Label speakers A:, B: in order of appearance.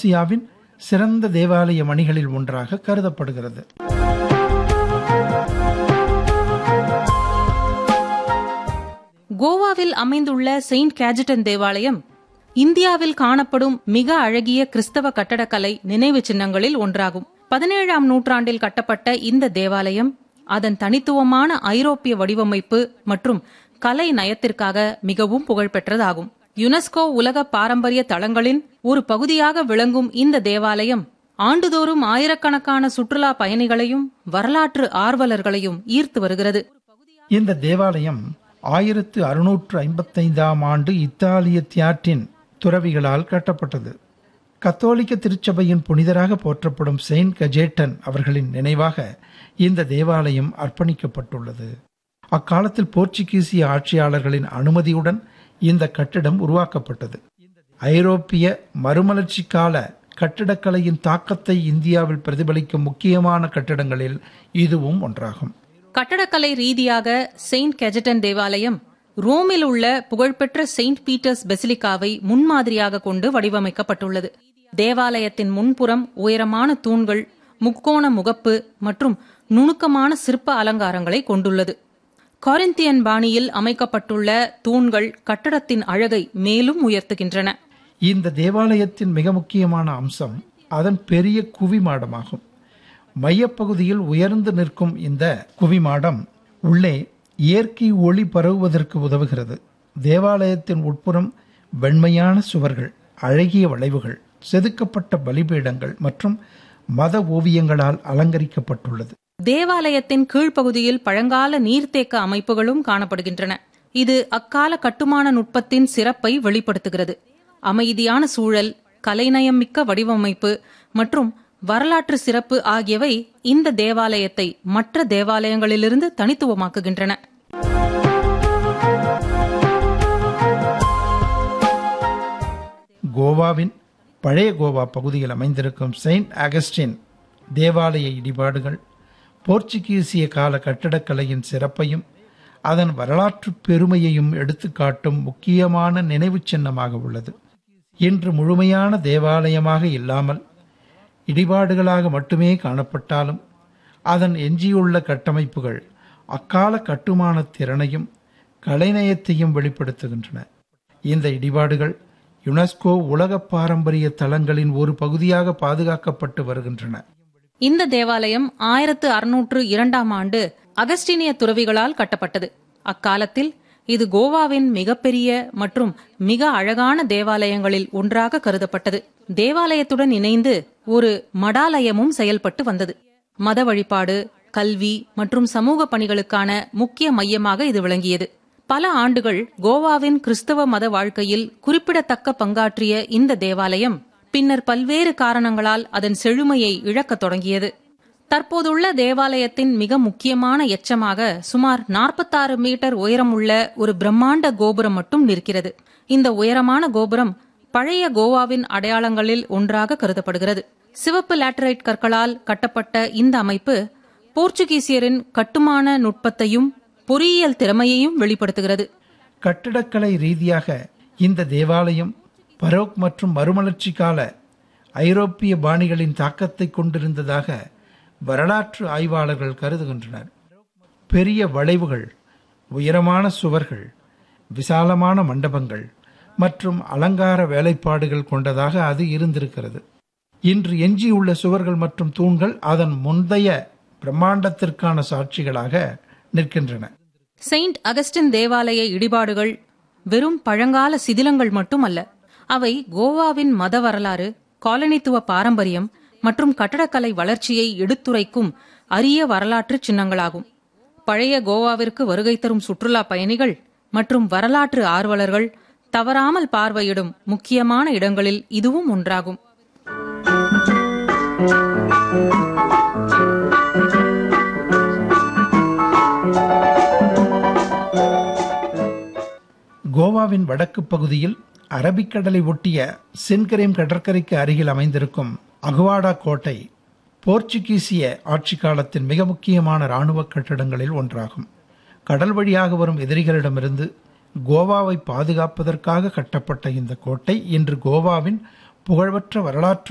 A: ஆசியாவின் சிறந்த தேவாலய மணிகளில் ஒன்றாக கருதப்படுகிறது
B: கோவாவில் அமைந்துள்ள செயின்ட் கேஜட்டன் தேவாலயம் இந்தியாவில் காணப்படும் மிக அழகிய கிறிஸ்தவ கட்டடக்கலை நினைவு சின்னங்களில் ஒன்றாகும் பதினேழாம் நூற்றாண்டில் கட்டப்பட்ட இந்த தேவாலயம் அதன் தனித்துவமான ஐரோப்பிய வடிவமைப்பு மற்றும் கலை நயத்திற்காக மிகவும் புகழ்பெற்றதாகும் யுனெஸ்கோ உலக பாரம்பரிய தளங்களின் ஒரு பகுதியாக விளங்கும் இந்த தேவாலயம் ஆண்டுதோறும் ஆயிரக்கணக்கான சுற்றுலா பயணிகளையும் வரலாற்று ஆர்வலர்களையும் ஈர்த்து வருகிறது
A: இந்த தேவாலயம் ஆயிரத்து அறுநூற்று ஐம்பத்தைந்தாம் ஆண்டு இத்தாலிய தியாற்றின் துறவிகளால் கட்டப்பட்டது கத்தோலிக்க திருச்சபையின் புனிதராக போற்றப்படும் செயின்ட் கஜேட்டன் அவர்களின் நினைவாக இந்த தேவாலயம் அர்ப்பணிக்கப்பட்டுள்ளது அக்காலத்தில் போர்ச்சுகீசிய ஆட்சியாளர்களின் அனுமதியுடன் இந்த கட்டிடம் உருவாக்கப்பட்டது ஐரோப்பிய மறுமலர்ச்சி கால கட்டிடக்கலையின் தாக்கத்தை இந்தியாவில் பிரதிபலிக்கும் முக்கியமான கட்டிடங்களில் இதுவும் ஒன்றாகும்
B: கட்டடக்கலை ரீதியாக செயின்ட் கெஜட்டன் தேவாலயம் ரோமில் உள்ள புகழ்பெற்ற செயின்ட் பீட்டர்ஸ் பெசிலிகாவை முன்மாதிரியாக கொண்டு வடிவமைக்கப்பட்டுள்ளது தேவாலயத்தின் முன்புறம் உயரமான தூண்கள் முக்கோண முகப்பு மற்றும் நுணுக்கமான சிற்ப அலங்காரங்களை கொண்டுள்ளது காரிந்தியன் பாணியில் அமைக்கப்பட்டுள்ள தூண்கள் கட்டடத்தின் அழகை மேலும் உயர்த்துகின்றன
A: இந்த தேவாலயத்தின் மிக முக்கியமான அம்சம் அதன் பெரிய குவிமாடமாகும் மையப்பகுதியில் உயர்ந்து நிற்கும் இந்த குவிமாடம் உள்ளே இயற்கை ஒளி பரவுவதற்கு உதவுகிறது தேவாலயத்தின் உட்புறம் வெண்மையான சுவர்கள் அழகிய வளைவுகள் செதுக்கப்பட்ட பலிபீடங்கள் மற்றும் மத ஓவியங்களால் அலங்கரிக்கப்பட்டுள்ளது
B: தேவாலயத்தின் கீழ்ப்பகுதியில் பழங்கால நீர்த்தேக்க அமைப்புகளும் காணப்படுகின்றன இது அக்கால கட்டுமான நுட்பத்தின் சிறப்பை வெளிப்படுத்துகிறது அமைதியான சூழல் கலைநயம் மிக்க வடிவமைப்பு மற்றும் வரலாற்று சிறப்பு ஆகியவை இந்த தேவாலயத்தை மற்ற தேவாலயங்களிலிருந்து தனித்துவமாக்குகின்றன
A: கோவாவின் பழைய கோவா பகுதியில் அமைந்திருக்கும் செயின்ட் அகஸ்டின் தேவாலய இடிபாடுகள் போர்ச்சுகீசிய கால கட்டடக்கலையின் சிறப்பையும் அதன் வரலாற்று பெருமையையும் எடுத்துக்காட்டும் முக்கியமான நினைவுச் சின்னமாக உள்ளது இன்று முழுமையான தேவாலயமாக இல்லாமல் இடிபாடுகளாக மட்டுமே காணப்பட்டாலும் அதன் எஞ்சியுள்ள கட்டமைப்புகள் அக்கால கட்டுமான திறனையும் கலைநயத்தையும் வெளிப்படுத்துகின்றன இந்த இடிபாடுகள் யுனெஸ்கோ உலக பாரம்பரிய தலங்களின் ஒரு பகுதியாக பாதுகாக்கப்பட்டு வருகின்றன
B: இந்த தேவாலயம் ஆயிரத்து அறுநூற்று இரண்டாம் ஆண்டு அகஸ்டினிய துறவிகளால் கட்டப்பட்டது அக்காலத்தில் இது கோவாவின் மிகப்பெரிய மற்றும் மிக அழகான தேவாலயங்களில் ஒன்றாக கருதப்பட்டது தேவாலயத்துடன் இணைந்து ஒரு மடாலயமும் செயல்பட்டு வந்தது மத வழிபாடு கல்வி மற்றும் சமூக பணிகளுக்கான முக்கிய மையமாக இது விளங்கியது பல ஆண்டுகள் கோவாவின் கிறிஸ்தவ மத வாழ்க்கையில் குறிப்பிடத்தக்க பங்காற்றிய இந்த தேவாலயம் பின்னர் பல்வேறு காரணங்களால் அதன் செழுமையை இழக்கத் தொடங்கியது தற்போதுள்ள தேவாலயத்தின் மிக முக்கியமான எச்சமாக சுமார் நாற்பத்தாறு மீட்டர் உயரமுள்ள ஒரு பிரம்மாண்ட கோபுரம் மட்டும் நிற்கிறது இந்த உயரமான கோபுரம் பழைய கோவாவின் அடையாளங்களில் ஒன்றாக கருதப்படுகிறது சிவப்பு லேட்டரைட் கற்களால் கட்டப்பட்ட இந்த அமைப்பு போர்ச்சுகீசியரின் கட்டுமான நுட்பத்தையும் பொறியியல் திறமையையும் வெளிப்படுத்துகிறது
A: கட்டிடக்கலை ரீதியாக இந்த தேவாலயம் பரோக் மற்றும் மறுமலர்ச்சி கால ஐரோப்பிய பாணிகளின் தாக்கத்தை கொண்டிருந்ததாக வரலாற்று ஆய்வாளர்கள் கருதுகின்றனர் பெரிய வளைவுகள் உயரமான சுவர்கள் விசாலமான மண்டபங்கள் மற்றும் அலங்கார வேலைப்பாடுகள் கொண்டதாக அது இருந்திருக்கிறது இன்று எஞ்சியுள்ள சுவர்கள் மற்றும் தூண்கள் அதன் முந்தைய பிரம்மாண்டத்திற்கான சாட்சிகளாக நிற்கின்றன
B: செயின்ட் அகஸ்டின் தேவாலய இடிபாடுகள் வெறும் பழங்கால சிதிலங்கள் மட்டுமல்ல அவை கோவாவின் மத வரலாறு காலனித்துவ பாரம்பரியம் மற்றும் கட்டடக்கலை வளர்ச்சியை எடுத்துரைக்கும் அரிய வரலாற்று சின்னங்களாகும் பழைய கோவாவிற்கு வருகை தரும் சுற்றுலா பயணிகள் மற்றும் வரலாற்று ஆர்வலர்கள் தவறாமல் பார்வையிடும் முக்கியமான இடங்களில் இதுவும் ஒன்றாகும்
A: கோவாவின் வடக்கு பகுதியில் அரபிக்கடலை ஒட்டிய சென்கரேம் கடற்கரைக்கு அருகில் அமைந்திருக்கும் அகுவாடா கோட்டை போர்ச்சுகீசிய ஆட்சி காலத்தின் மிக முக்கியமான இராணுவ கட்டடங்களில் ஒன்றாகும் கடல் வழியாக வரும் எதிரிகளிடமிருந்து கோவாவை பாதுகாப்பதற்காக கட்டப்பட்ட இந்த கோட்டை இன்று கோவாவின் புகழ்பெற்ற வரலாற்று